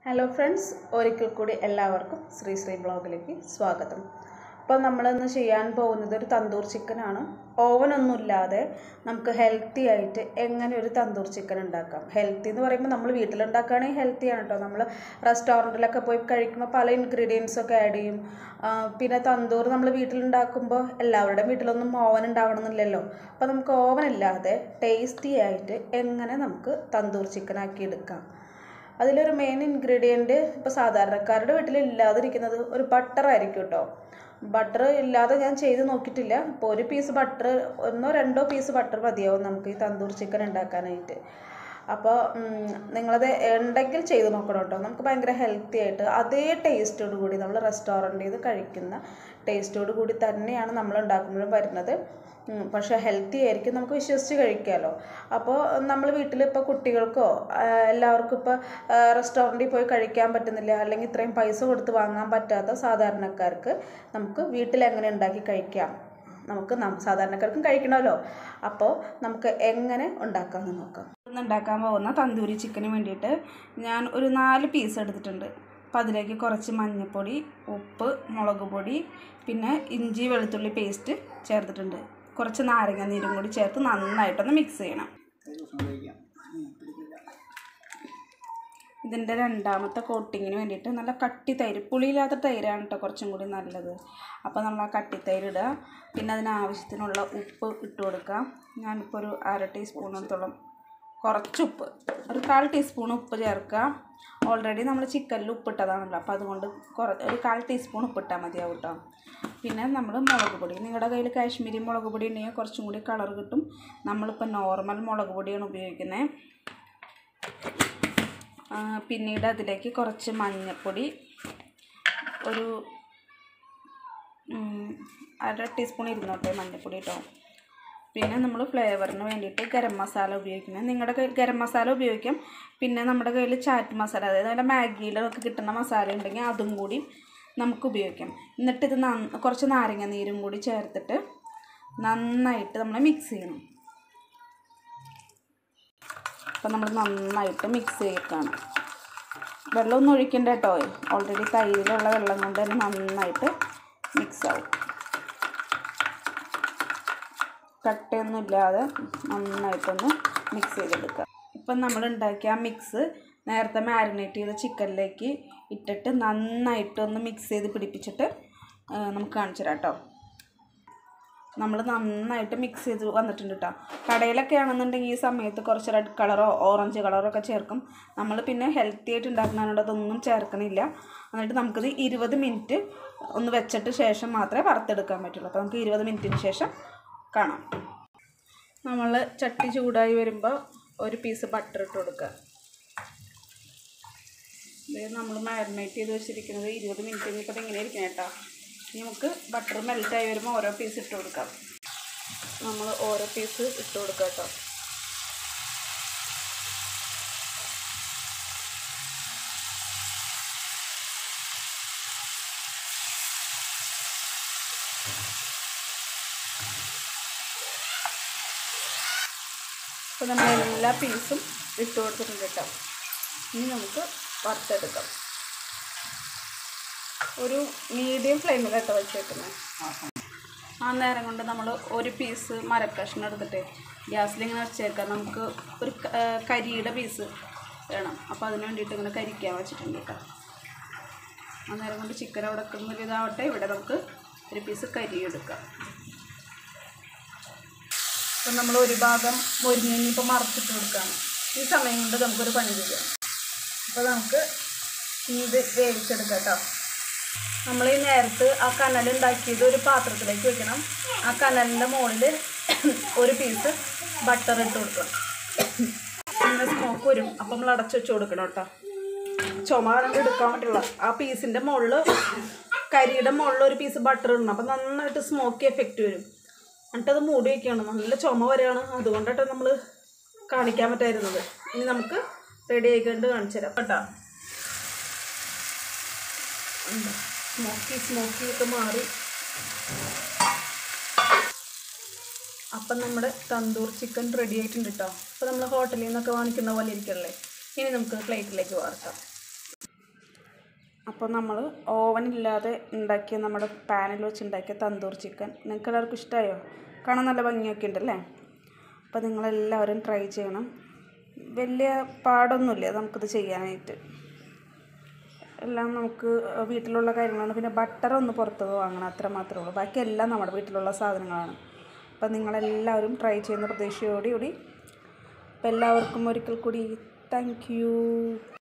hello friends ഒരിക്കൽ കൂടി എല്ലാവർക്കും ശ്രീ ശ്രീ ബ്ലോഗിലേക്ക് സ്വാഗതം അപ്പോൾ നമ്മളിന്ന് ചെയ്യാൻ പോകുന്നത് ഒരു തന്തൂർ ചിക്കനാണ് ഓവനൊന്നുമില്ലാതെ നമുക്ക് ഹെൽത്തി ആയിട്ട് എങ്ങനെ ഒരു തന്തൂർ ചിക്കൻ ഉണ്ടാക്കാം ഹെൽത്തി എന്ന് പറയുമ്പോൾ നമ്മൾ വീട്ടിലുണ്ടാക്കുകയാണെങ്കിൽ ഹെൽത്തിയാണ് കേട്ടോ നമ്മൾ റെസ്റ്റോറൻറ്റിലൊക്കെ പോയി കഴിക്കുമ്പോൾ പല ഇൻഗ്രീഡിയൻസ് ഒക്കെ ആഡ് ചെയ്യും ആ, പിന്നെ തന്തൂർ നമ്മൾ വീട്ടിലുണ്ടാക്കുമ്പോൾ എല്ലാവരുടെയും വീട്ടിലൊന്നും ഓവൻ ഉണ്ടാവണമെന്നില്ലല്ലോ അപ്പോൾ നമുക്ക് ഓവൻ ഇല്ലാതെ ടേസ്റ്റി ആയിട്ട് എങ്ങനെ നമുക്ക് തന്തൂർ ചിക്കൻ ആക്കി എടുക്കാം അതിലൊരു മെയിൻ ഇൻഗ്രീഡിയൻറ്റ് ഇപ്പോൾ സാധാരണക്കാരുടെ വീട്ടിൽ ഇല്ലാതിരിക്കുന്നത് ഒരു ബട്ടർ ആയിരിക്കും കേട്ടോ ബട്ടർ ഇല്ലാതെ ഞാൻ ചെയ്ത് നോക്കിയിട്ടില്ല ഇപ്പോൾ ഒരു പീസ് ബട്ടർ ഒന്നോ രണ്ടോ പീസ് ബട്ടർ മതിയാവും നമുക്ക് ഈ തന്തൂർ ചിക്കൻ ഉണ്ടാക്കാനായിട്ട് അപ്പോൾ നിങ്ങളത് ഉണ്ടെങ്കിൽ ചെയ്ത് നോക്കണം കേട്ടോ നമുക്ക് ഭയങ്കര ഹെൽത്തി ആയിട്ട് അതേ ടേസ്റ്റോട് കൂടി നമ്മൾ റെസ്റ്റോറൻറ്റിൽ നിന്ന് കഴിക്കുന്ന ടേസ്റ്റോട് കൂടി തന്നെയാണ് നമ്മൾ ഉണ്ടാക്കുമ്പോഴും വരുന്നത് ഉം, പക്ഷേ ഹെൽത്തി ആയിരിക്കും നമുക്ക് വിശ്വസിച്ച് കഴിക്കാമല്ലോ അപ്പോൾ നമ്മൾ വീട്ടിൽ ഇപ്പോൾ കുട്ടികൾക്കോ ആ, എല്ലാവർക്കും ഇപ്പോൾ റെസ്റ്റോറൻറ്റിൽ പോയി കഴിക്കാൻ പറ്റുന്നില്ല അല്ലെങ്കിൽ ഇത്രയും പൈസ കൊടുത്ത് വാങ്ങാൻ പറ്റാത്ത സാധാരണക്കാർക്ക് നമുക്ക് വീട്ടിൽ എങ്ങനെ ഉണ്ടാക്കി കഴിക്കാം നമുക്ക് നം- സാധാരണക്കാർക്കും കഴിക്കണമല്ലോ അപ്പോൾ നമുക്ക് എങ്ങനെ ഉണ്ടാക്കാമെന്ന് നോക്കാം ഇന്ന് ഉണ്ടാക്കാൻ പോകുന്ന തന്തൂരി ചിക്കന് വേണ്ടിയിട്ട് ഞാൻ ഒരു നാല് പീസ് എടുത്തിട്ടുണ്ട് അപ്പോൾ അതിലേക്ക് കുറച്ച് മഞ്ഞൾപ്പൊടി ഉപ്പ് മുളക് പൊടി പിന്നെ ഇഞ്ചി വെളുത്തുള്ളി പേസ്റ്റ് ചേർത്തിട്ടുണ്ട് കുറച്ച് നാരങ്ങ നീരും കൂടി ചേർത്ത് നന്നായിട്ടൊന്ന് മിക്സ് ചെയ്യണം ഇതിൻ്റെ രണ്ടാമത്തെ കോട്ടിങ്ങിന് വേണ്ടിയിട്ട് നല്ല കട്ടി തൈര് പുളിയില്ലാത്ത തൈരാണ് കേട്ടോ കുറച്ചും കൂടി നല്ലത് അപ്പോൾ നമ്മൾ ആ കട്ടി തൈര് ഇടുക പിന്നെ അതിന് ആവശ്യത്തിനുള്ള ഉപ്പ് ഇട്ട് കൊടുക്കാം ഞാനിപ്പോൾ ഒരു അര ടീസ്പൂണത്തോളം കുറച്ച് ഉപ്പ് ഒരു കാൽ ടീസ്പൂൺ ഉപ്പ് ചേർക്കുക ഓൾറെഡി നമ്മൾ ചിക്കനിൽ ഉപ്പിട്ടതാണല്ലോ അപ്പോൾ അതുകൊണ്ട് കുറ ഒരു കാൽ ടീസ്പൂൺ ഉപ്പിട്ടാൽ മതിയാവും കേട്ടോ പിന്നെ നമ്മൾ മുളക് പൊടി നിങ്ങളുടെ കയ്യിൽ കാശ്മീരി മുളക് പൊടി ഉണ്ടെങ്കിൽ കുറച്ചും കൂടി കളർ കിട്ടും നമ്മളിപ്പോൾ നോർമൽ മുളക് പൊടിയാണ് ഉപയോഗിക്കുന്നത് ആ, പിന്നീട് അതിലേക്ക് കുറച്ച് മഞ്ഞൾപ്പൊടി ഒരു ഉം, അര ടീസ്പൂൺ ഇരുന്നോട്ടെ മഞ്ഞൾപ്പൊടി കേട്ടോ പിന്നെ നമ്മൾ ഫ്ലേവറിന് വേണ്ടിയിട്ട് ഗരം മസാല ഉപയോഗിക്കുന്നത് നിങ്ങളുടെ കയ്യിൽ ഗരം മസാല ഉപയോഗിക്കാം പിന്നെ നമ്മുടെ കയ്യിൽ ചാറ്റ് മസാല അതായത് നല്ല മാഗിയിലൊക്കെ കിട്ടുന്ന മസാല ഉണ്ടെങ്കിൽ അതും കൂടി നമുക്ക് ഉപയോഗിക്കാം എന്നിട്ട് ഇത് നന്ന കുറച്ച് നാരങ്ങ നീരും കൂടി ചേർത്തിട്ട് നന്നായിട്ട് നമ്മൾ മിക്സ് ചെയ്യണം അപ്പം നമ്മൾ നന്നായിട്ട് മിക്സ് ചെയ്യിക്കണം വെള്ളമൊന്നും ഒഴിക്കണ്ട കേട്ടോ ഓൾറെഡി തൈരിലുള്ള വെള്ളം കൊണ്ട് തന്നെ നന്നായിട്ട് മിക്സ് ആവും കട്ടയൊന്നും ഇല്ലാതെ നന്നായിട്ടൊന്ന് മിക്സ് ചെയ്തെടുക്കുക ഇപ്പം നമ്മൾ ഉണ്ടാക്കിയ ആ മിക്സ് നേരത്തെ മാരിനേറ്റ് ചെയ്ത ചിക്കനിലേക്ക് ഇട്ടിട്ട് നന്നായിട്ടൊന്ന് മിക്സ് ചെയ്ത് പിടിപ്പിച്ചിട്ട് ആ, നമുക്ക് കാണിച്ചു തരാം കേട്ടോ നമ്മൾ നന്നായിട്ട് മിക്സ് ചെയ്ത് വന്നിട്ടുണ്ട് കേട്ടോ കടയിലൊക്കെ ആണെന്നുണ്ടെങ്കിൽ ഈ സമയത്ത് കുറച്ച് റെഡ് കളറോ ഓറഞ്ച് കളറോ ഒക്കെ ചേർക്കും നമ്മൾ പിന്നെ ഹെൽത്തി ആയിട്ട് ഉണ്ടാക്കുന്നതിനോട് അതൊന്നും ചേർക്കണില്ല എന്നിട്ട് നമുക്കിത് ഇരുപത് മിനിറ്റ് ഒന്ന് വെച്ചിട്ട് ശേഷം മാത്രമേ വറുത്തെടുക്കാൻ പറ്റുള്ളൂ അപ്പോൾ നമുക്ക് ഇരുപത് മിനിറ്റിന് ശേഷം കാണാം നമ്മൾ ചട്ടി ചൂടായി വരുമ്പോൾ ഒരു പീസ് ബട്ടർ ഇട്ട് കൊടുക്കുക ഇത് നമ്മൾ മാരിനേറ്റ് ചെയ്ത് വെച്ചിരിക്കുന്നത് ഇരുപത് മിനിറ്റ് കഴിഞ്ഞപ്പോൾ ഇങ്ങനെ ഇരിക്കണം കേട്ടോ ഇനി നമുക്ക് ബട്ടർ മെൽറ്റായി വരുമ്പോൾ ഓരോ പീസ് ഇട്ട് കൊടുക്കാം നമ്മൾ ഓരോ പീസ് ഇട്ട് കൊടുക്കാം കേട്ടോ അപ്പോൾ നമ്മൾ എല്ലാ പീസും ഇട്ട് കൊടുത്തിട്ടുണ്ട് കേട്ടോ ഇനി നമുക്ക് വറുത്തെടുക്കാം ഒരു മീഡിയം ഫ്ലെയിമിൽ കേട്ടോ വെച്ചേക്കുന്നത് ആ നേരം കൊണ്ട് നമ്മൾ ഒരു പീസ് മരക്കഷ്ണം എടുത്തിട്ട് ഗ്യാസിൽ ഇങ്ങനെ വെച്ചേക്കാം നമുക്ക് ഒരു ക- ആ, കരിയുടെ പീസ് വേണം അപ്പോൾ അതിന് വേണ്ടിയിട്ട് ഇങ്ങനെ കരിക്കാൻ വെച്ചിട്ടുണ്ട് കേട്ടോ ആ നേരം കൊണ്ട് ചിക്കൻ അവിടെ കിടന്നൊരു ഇതാവട്ടെ ഇവിടെ നമുക്ക് ഒരു പീസ് കരി എടുക്കാം അപ്പം നമ്മൾ ഒരു ഭാഗം മുരിഞ്ഞിപ്പോൾ മറച്ചിട്ട് കൊടുക്കുകയാണ് ഈ സമയം കൊണ്ട് നമുക്കൊരു പണി ചെയ്യാം അപ്പോൾ നമുക്ക് ഇനി ഇത് വേവിച്ചെടുക്കാം കേട്ടോ നമ്മൾ ഈ നേരത്ത് ആ കനൽ ഉണ്ടാക്കിയത് ഒരു പാത്രത്തിലേക്ക് വെക്കണം ആ കനലിൻ്റെ മുകളിൽ ഒരു പീസ് ബട്ടർ ഇട്ട് കൊടുക്കണം പിന്നെ സ്മോക്ക് വരും അപ്പം നമ്മൾ അടച്ചു വെച്ച് കൊടുക്കണം കേട്ടോ ചുമ കണ്ട് എടുക്കാൻ പറ്റില്ല ആ പീസിൻ്റെ മുകളിൽ കരിയുടെ മുകളിൽ ഒരു പീസ് ബട്ടർ ഇടണം അപ്പം നന്നായിട്ട് സ്മോക്കി എഫക്റ്റ് വരും എന്നിട്ട് അത് മൂടി വയ്ക്കുകയാണ് നല്ല ചുമ വരെയാണ് അതുകൊണ്ടാട്ടോ നമ്മൾ കാണിക്കാൻ പറ്റായിരുന്നത് ഇനി നമുക്ക് റെഡി ആയിക്കൊണ്ട് കാണിച്ചു തരാം കേട്ടോ സ്മോക്കി സ്മോക്കി ഒക്കെ മാറി അപ്പം നമ്മുടെ തന്തൂർ ചിക്കൻ റെഡി ആയിട്ടുണ്ട് കേട്ടോ അപ്പോൾ നമ്മൾ ഹോട്ടലിൽ നിന്നൊക്കെ വാങ്ങിക്കുന്ന പോലെ ഇരിക്കണല്ലേ ഇനി നമുക്ക് പ്ലേറ്റിലേക്ക് വാർക്കാം അപ്പോൾ നമ്മൾ ഓവനില്ലാതെ ഉണ്ടാക്കിയ നമ്മുടെ പാനിൽ വെച്ച് ഉണ്ടാക്കിയ തന്തൂർ ചിക്കൻ നിങ്ങൾക്ക് എല്ലാവർക്കും ഇഷ്ടമായോ കാണാൻ നല്ല ഭംഗിയൊക്കെ ഉണ്ടല്ലേ അപ്പോൾ നിങ്ങളെല്ലാവരും ട്രൈ ചെയ്യണം വലിയ പാടൊന്നുമില്ല നമുക്കിത് ചെയ്യാനായിട്ട് എല്ലാം നമുക്ക് വീട്ടിലുള്ള കാര്യങ്ങളാണ് പിന്നെ ബട്ടർ ഒന്ന് പുറത്തുനിന്ന് വാങ്ങണം അത്ര മാത്രമേ ഉള്ളൂ ബാക്കി എല്ലാം നമ്മുടെ വീട്ടിലുള്ള സാധനങ്ങളാണ് അപ്പം നിങ്ങളെല്ലാവരും ട്രൈ ചെയ്യുന്ന പ്രതീക്ഷയോടുകൂടി അപ്പോൾ എല്ലാവർക്കും ഒരിക്കൽ കൂടി താങ്ക്